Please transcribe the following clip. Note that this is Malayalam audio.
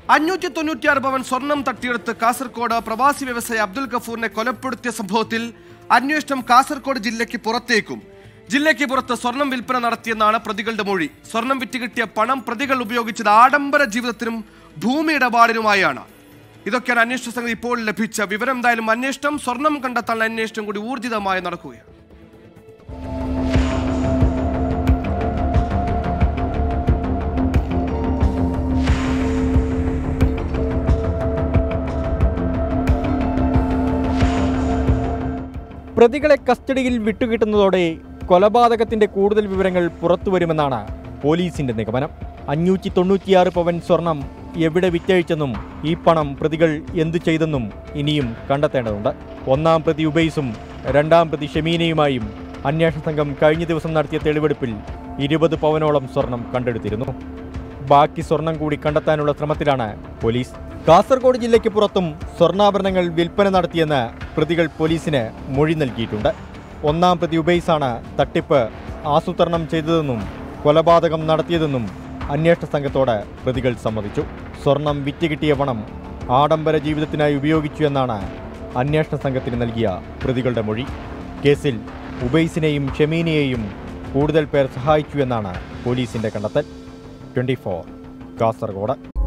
അഞ്ഞൂറ്റി തൊണ്ണൂറ്റിയാറ് പവൻ സ്വർണം തട്ടിയെടുത്ത് കാസർഗോഡ് പ്രവാസി വ്യവസായി അബ്ദുൽ ഗഫൂറിനെ കൊലപ്പെടുത്തിയ സംഭവത്തിൽ അന്വേഷണം കാസർഗോഡ് ജില്ലയ്ക്ക് പുറത്തേക്കും ജില്ലയ്ക്ക് പുറത്ത് സ്വർണം വിൽപ്പന നടത്തിയെന്നാണ് പ്രതികളുടെ മൊഴി സ്വർണം വിറ്റ് കിട്ടിയ പണം പ്രതികൾ ഉപയോഗിച്ചത് ആഡംബര ജീവിതത്തിനും ഭൂമി ഇടപാടിനുമായാണ് ഇതൊക്കെയാണ് അന്വേഷണ സംഘം ഇപ്പോൾ ലഭിച്ച വിവരം എന്തായാലും അന്വേഷണം സ്വർണം കണ്ടെത്താനുള്ള അന്വേഷണം കൂടി ഊർജിതമായി നടക്കുകയാണ് പ്രതികളെ കസ്റ്റഡിയിൽ വിട്ടുകിട്ടുന്നതോടെ കൊലപാതകത്തിന്റെ കൂടുതൽ വിവരങ്ങൾ പുറത്തുവരുമെന്നാണ് പോലീസിന്റെ നിഗമനം അഞ്ഞൂറ്റി തൊണ്ണൂറ്റിയാറ് പവൻ സ്വർണം എവിടെ വിറ്റഴിച്ചെന്നും ഈ പണം പ്രതികൾ എന്തു ചെയ്തെന്നും ഇനിയും കണ്ടെത്തേണ്ടതുണ്ട് ഒന്നാം പ്രതി ഉബൈസും രണ്ടാം പ്രതി ഷമീനയുമായും അന്വേഷണ സംഘം കഴിഞ്ഞ ദിവസം നടത്തിയ തെളിവെടുപ്പിൽ ഇരുപത് പവനോളം സ്വർണം കണ്ടെടുത്തിരുന്നു ബാക്കി സ്വർണം കൂടി കണ്ടെത്താനുള്ള ശ്രമത്തിലാണ് പോലീസ് കാസർഗോഡ് ജില്ലയ്ക്ക് പുറത്തും സ്വർണ്ണാഭരണങ്ങൾ വിൽപ്പന നടത്തിയെന്ന് പ്രതികൾ പോലീസിന് മൊഴി നൽകിയിട്ടുണ്ട് ഒന്നാം പ്രതി ഉബൈസാണ് തട്ടിപ്പ് ആസൂത്രണം ചെയ്തതെന്നും കൊലപാതകം നടത്തിയതെന്നും അന്വേഷണ സംഘത്തോട് പ്രതികൾ സമ്മതിച്ചു സ്വർണം വിറ്റ് കിട്ടിയ പണം ആഡംബര ജീവിതത്തിനായി ഉപയോഗിച്ചു എന്നാണ് അന്വേഷണ സംഘത്തിന് നൽകിയ പ്രതികളുടെ മൊഴി കേസിൽ ഉബൈസിനെയും ഷമീനയെയും കൂടുതൽ പേർ സഹായിച്ചു എന്നാണ് പോലീസിന്റെ കണ്ടെത്തൽ ട്വന്റി കാസർഗോഡ്